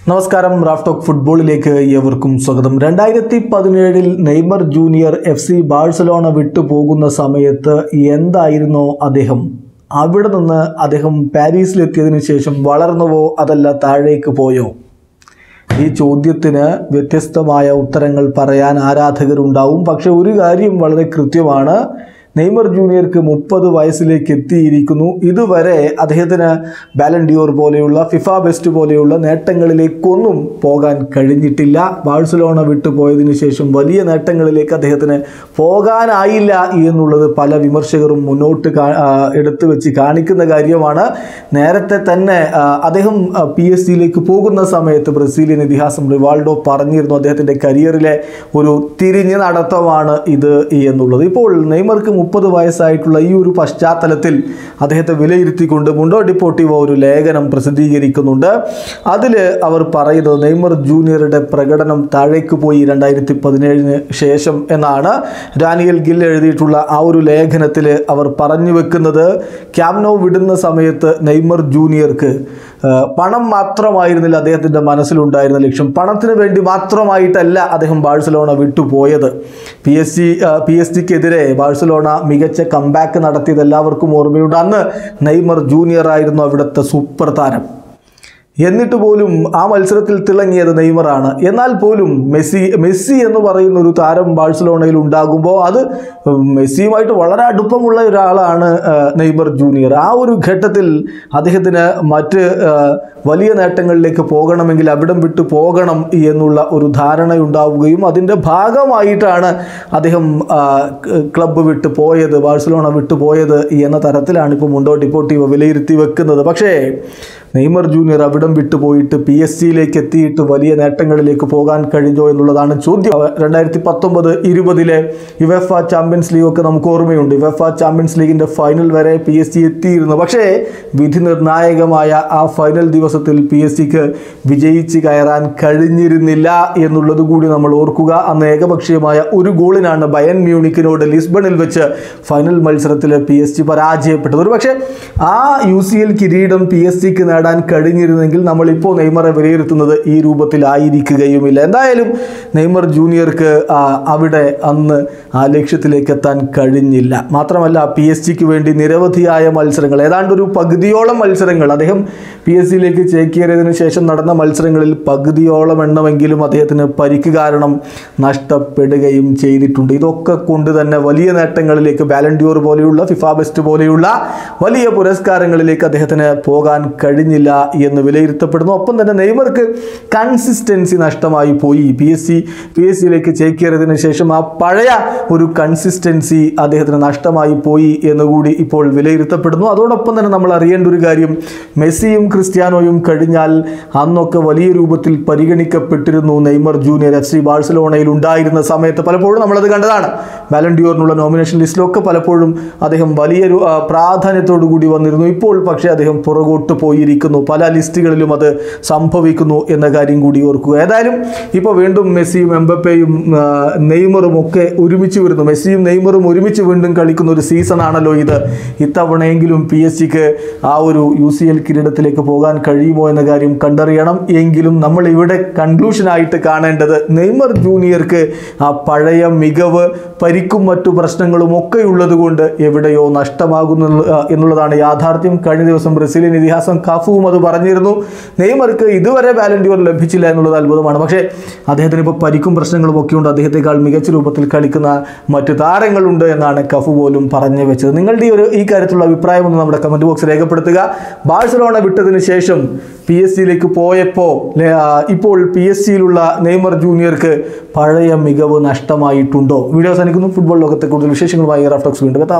നമസ്കാരം Raf talk ഫുട്ബോളിലേക്ക് ഏവർക്കും സ്വാഗതം രണ്ടായിരത്തി പതിനേഴിൽ Neymar junior F C Barcelona വിട്ടു പോകുന്ന സമയത്ത് എന്തായിരുന്നോ അദ്ദേഹം അവിടെ നിന്ന് അദ്ദേഹം പാരീസിലെത്തിയതിനു ശേഷം വളർന്നുവോ അതല്ല താഴേക്ക് പോയോ ഈ ചോദ്യത്തിന് വ്യത്യസ്തമായ ഉത്തരങ്ങൾ പറയാൻ ആരാധകരുണ്ടാവും പക്ഷെ ഒരു കാര്യം വളരെ കൃത്യമാണ് നെയ്മർ ജൂനിയർക്ക് മുപ്പത് വയസ്സിലേക്ക് എത്തിയിരിക്കുന്നു ഇതുവരെ അദ്ദേഹത്തിന് ബാലൻഡിയോർ പോലെയുള്ള ഫിഫ ബെസ്റ്റ് പോലെയുള്ള നേട്ടങ്ങളിലേക്കൊന്നും പോകാൻ കഴിഞ്ഞിട്ടില്ല ബാഴ്സലോണ വിട്ടു പോയതിനു ശേഷം വലിയ നേട്ടങ്ങളിലേക്ക് അദ്ദേഹത്തിന് പോകാനായില്ല എന്നുള്ളത് പല വിമർശകരും മുന്നോട്ട് കാ- ആ, എടുത്തു വെച്ച് കാണിക്കുന്ന കാര്യമാണ് നേരത്തെ തന്നെ ആ, അദ്ദേഹം പി എസ് സിയിലേക്ക് പോകുന്ന സമയത്ത് ബ്രസീലിയൻ ഇതിഹാസം റിവാൾഡോ പറഞ്ഞിരുന്നു അദ്ദേഹത്തിൻ്റെ കരിയറിലെ ഒരു തിരിഞ്ഞ് നടത്തമാണ് ഇത് എന്നുള്ളത് ഇപ്പോൾ നെയ്മർക്ക് മുപ്പത് വയസ്സായിട്ടുള്ള ഈ ഒരു പശ്ചാത്തലത്തിൽ അദ്ദേഹത്തെ വിലയിരുത്തിക്കൊണ്ട് മുണ്ടോ ഡിപ്പോർട്ടിവോ ഒരു ലേഖനം പ്രസിദ്ധീകരിക്കുന്നുണ്ട് അതിൽ അവർ പറയുന്നത് നെയ്മർ ജൂനിയറുടെ പ്രകടനം താഴേക്ക് പോയി രണ്ടായിരത്തി പതിനേഴിന് ശേഷം എന്നാണ് ഡാനിയൽ ഗിൽ എഴുതിയിട്ടുള്ള ആ ഒരു ലേഖനത്തിൽ അവർ പറഞ്ഞു വെക്കുന്നത് ക്യാമ്നോ വിടുന്ന സമയത്ത് നെയ്മർ ജൂനിയർക്ക് ആ, പണം മാത്രമായിരുന്നില്ല അദ്ദേഹത്തിൻ്റെ മനസ്സിലുണ്ടായിരുന്ന ലക്ഷ്യം പണത്തിന് വേണ്ടി മാത്രമായിട്ടല്ല അദ്ദേഹം ബാഴ്സലോണ വിട്ടുപോയത് P S C P S ജിക്കെതിരെ ബാഴ്സലോണ മികച്ച കംബാക്ക് നടത്തിയത് എല്ലാവർക്കും ഓർമ്മയുണ്ട് അന്ന് നെയ്മർ ജൂനിയർ ആയിരുന്നു അവിടുത്തെ സൂപ്പർ താരം എന്നിട്ട് പോലും ആ മത്സരത്തിൽ തിളങ്ങിയത് നെയ്മറാണ് എന്നാൽ പോലും മെസ്സി മെസ്സി എന്ന് പറയുന്ന ഒരു താരം ബാഴ്സലോണയിൽ ഉണ്ടാകുമ്പോൾ അത് മെസ്സിയുമായിട്ട് വളരെ അടുപ്പമുള്ള ഒരാളാണ് ആ, നെയ്മർ ജൂനിയർ ആ ഒരു ഘട്ടത്തിൽ അദ്ദേഹത്തിന് മറ്റ് ആ, വലിയ നേട്ടങ്ങളിലേക്ക് പോകണമെങ്കിൽ അവിടം വിട്ട് പോകണം എന്നുള്ള ഒരു ധാരണയുണ്ടാവുകയും അതിൻ്റെ ഭാഗമായിട്ടാണ് അദ്ദേഹം ആ, ക- ക്ലബ്ബ് വിട്ട് പോയത് ബാഴ്സലോണ വിട്ടു പോയത് എന്ന തരത്തിലാണ് ഇപ്പോൾ മുണ്ടോ ഡിപ്പോർട്ടീവ് വിലയിരുത്തി വെക്കുന്നത് പക്ഷേ നെയ്മർ ജൂനിയർ അവിടം വിട്ടു പോയിട്ട് പി എസ് സിയിലേക്ക് എത്തിയിട്ട് വലിയ നേട്ടങ്ങളിലേക്ക് പോകാൻ കഴിഞ്ഞോ എന്നുള്ളതാണ് ചോദ്യം രണ്ടായിരത്തി പത്തൊമ്പത് ഇരുപതിലെ യുവെഫ ചാമ്പ്യൻസ് ലീഗ് ഒക്കെ നമുക്ക് ഓർമ്മയുണ്ട് യുവെഫ ചാമ്പ്യൻസ് ലീഗിന്റെ ഫൈനൽ വരെ പി എസ് സി എത്തിയിരുന്നു പക്ഷേ വിധി നിർണായകമായ ആ ഫൈനൽ ദിവസത്തിൽ പി എസ് സിക്ക് വിജയിച്ച് കയറാൻ കഴിഞ്ഞിരുന്നില്ല എന്നുള്ളത് കൂടി നമ്മൾ ഓർക്കുക അന്ന് ഏകപക്ഷീയമായ ഒരു ഗോളിനാണ് ബയൻ മ്യൂണിക്കിനോട് ലിസ്ബണിൽ വെച്ച് ഫൈനൽ മത്സരത്തിൽ പി എസ് ജി പരാജയപ്പെട്ടത് ഒരു പക്ഷേ ആ യു സി എൽ കിരീടം പി എസ് സിക്ക് നേടാൻ കഴിഞ്ഞിരുന്നെങ്കിൽ നമ്മളിപ്പോൾ നെയ്മറെ വിലയിരുത്തുന്നത് ഈ രൂപത്തിലായിരിക്കുകയുമില്ല എന്തായാലും നെയ്മർ ജൂനിയർക്ക് ആ, അവിടെ അന്ന് ആ ലക്ഷ്യത്തിലേക്ക് എത്താൻ കഴിഞ്ഞില്ല മാത്രമല്ല പി എസ് ജിക്ക് വേണ്ടി നിരവധിയായ മത്സരങ്ങൾ ഏതാണ്ട് ഒരു പകുതിയോളം മത്സരങ്ങൾ അദ്ദേഹം പി എസ് സിയിലേക്ക് ചേക്കേറിയതിനു ശേഷം നടന്ന മത്സരങ്ങളിൽ പകുതിയോളം എണ്ണമെങ്കിലും അദ്ദേഹത്തിന് പരിക്ക് കാരണം നഷ്ടപ്പെടുകയും ചെയ്തിട്ടുണ്ട് ഇതൊക്കെ കൊണ്ട് തന്നെ വലിയ നേട്ടങ്ങളിലേക്ക് ബാലൻഡ്യൂർ പോലെയുള്ള ഫിഫ ബെസ്റ്റ് പോലെയുള്ള വലിയ പുരസ്കാരങ്ങളിലേക്ക് അദ്ദേഹത്തിന് പോകാൻ കഴിഞ്ഞില്ല എന്ന് വിലയിരുത്തപ്പെടുന്നു ഒപ്പം തന്നെ നെയ്മർക്ക് കൺസിസ്റ്റൻസി നഷ്ടമായി പോയി P S C P S സിയിലേക്ക് ചേക്കേറിയതിനു ശേഷം ആ പഴയ ഒരു കൺസിസ്റ്റൻസി അദ്ദേഹത്തിന് നഷ്ടമായി പോയി എന്നുകൂടി ഇപ്പോൾ വിലയിരുത്തപ്പെടുന്നു അതോടൊപ്പം തന്നെ നമ്മൾ അറിയേണ്ട ഒരു കാര്യം മെസ്സിയും ക്രിസ്ത്യാനോയും കഴിഞ്ഞാൽ അന്നൊക്കെ വലിയ രൂപത്തിൽ പരിഗണിക്കപ്പെട്ടിരുന്നു നെയ്മർ ജൂനിയർ എഫ് സി ബാഴ്സലോണയിൽ ഉണ്ടായിരുന്ന സമയത്ത് പലപ്പോഴും നമ്മളത് കണ്ടതാണ് വാലണ്ടിയോറിനുള്ള നോമിനേഷൻ ലിസ്റ്റിലൊക്കെ പലപ്പോഴും അദ്ദേഹം വലിയൊരു ആ, പ്രാധാന്യത്തോടു കൂടി വന്നിരുന്നു ഇപ്പോൾ പക്ഷേ അദ്ദേഹം പുറകോട്ട് പോയിരിക്കുന്നു പല ലിസ്റ്റുകളിലും അത് സംഭവിക്കുന്നു എന്ന കാര്യം കൂടി ഓർക്കുക ഏതായാലും ഇപ്പോൾ വീണ്ടും മെസ്സിയും എംബപ്പയും ആ, നെയ്മറും ഒക്കെ ഒരുമിച്ച് വരുന്നു മെസ്സിയും നെയ്മറും ഒരുമിച്ച് വീണ്ടും കളിക്കുന്ന ഒരു സീസൺ ആണല്ലോ ഇത് ഇത്തവണയെങ്കിലും പി എസ് സിക്ക് ആ ഒരു യു സി എൽ കിരീടത്തിലേക്ക് പോകാൻ കഴിയുമോ എന്ന കാര്യം കണ്ടറിയണം എങ്കിലും നമ്മൾ ഇവിടെ കൺക്ലൂഷനായിട്ട് കാണേണ്ടത് നെയ്മർ ജൂനിയർക്ക് ആ പഴയ മികവ് പരിക്കും മറ്റു പ്രശ്നങ്ങളും ഒക്കെ ഉള്ളത് കൊണ്ട് എവിടെയോ നഷ്ടമാകുന്നു ആ, എന്നുള്ളതാണ് യാഥാർത്ഥ്യം കഴിഞ്ഞ ദിവസം ബ്രസീലിയൻ ഇതിഹാസം കാഫുവും അത് പറഞ്ഞിരുന്നു നെയ്മർക്ക് ഇതുവരെ വാലന്റിയോർ ലഭിച്ചില്ല എന്നുള്ളത് അത്ഭുതമാണ് പക്ഷേ അദ്ദേഹത്തിന് ഇപ്പോൾ പരിക്കും പ്രശ്നങ്ങളും ഒക്കെ ഉണ്ട് അദ്ദേഹത്തെക്കാൾ മികച്ച രൂപത്തിൽ കളിക്കുന്ന മറ്റു താരങ്ങളുണ്ട് എന്നാണ് കഫു പോലും പറഞ്ഞു വെച്ചത് നിങ്ങളുടെ ഈ ഒരു ഈ കാര്യത്തിലുള്ള അഭിപ്രായം ഒന്ന് നമ്മുടെ കമൻറ്റ് ബോക്സ് രേഖപ്പെടുത്തുക ബാഴ്സലോണ വിട്ടതിന് ശേഷം പി എസ് സിയിലേക്ക് പോയപ്പോൾ ലെ- ആ, ഇപ്പോൾ പി എസ് സിയിലുള്ള നെയ്മർ ജൂനിയർക്ക് പഴയ മികവ് നഷ്ടമായിട്ടുണ്ടോ വീഡിയോ അവസാനിക്കുന്നു ഫുട്ബോൾ ലോകത്തെ കൂടുതൽ വിശേഷങ്ങളുമായി റഫ്റ്റോക്സ് വീണ്ടും എത്താം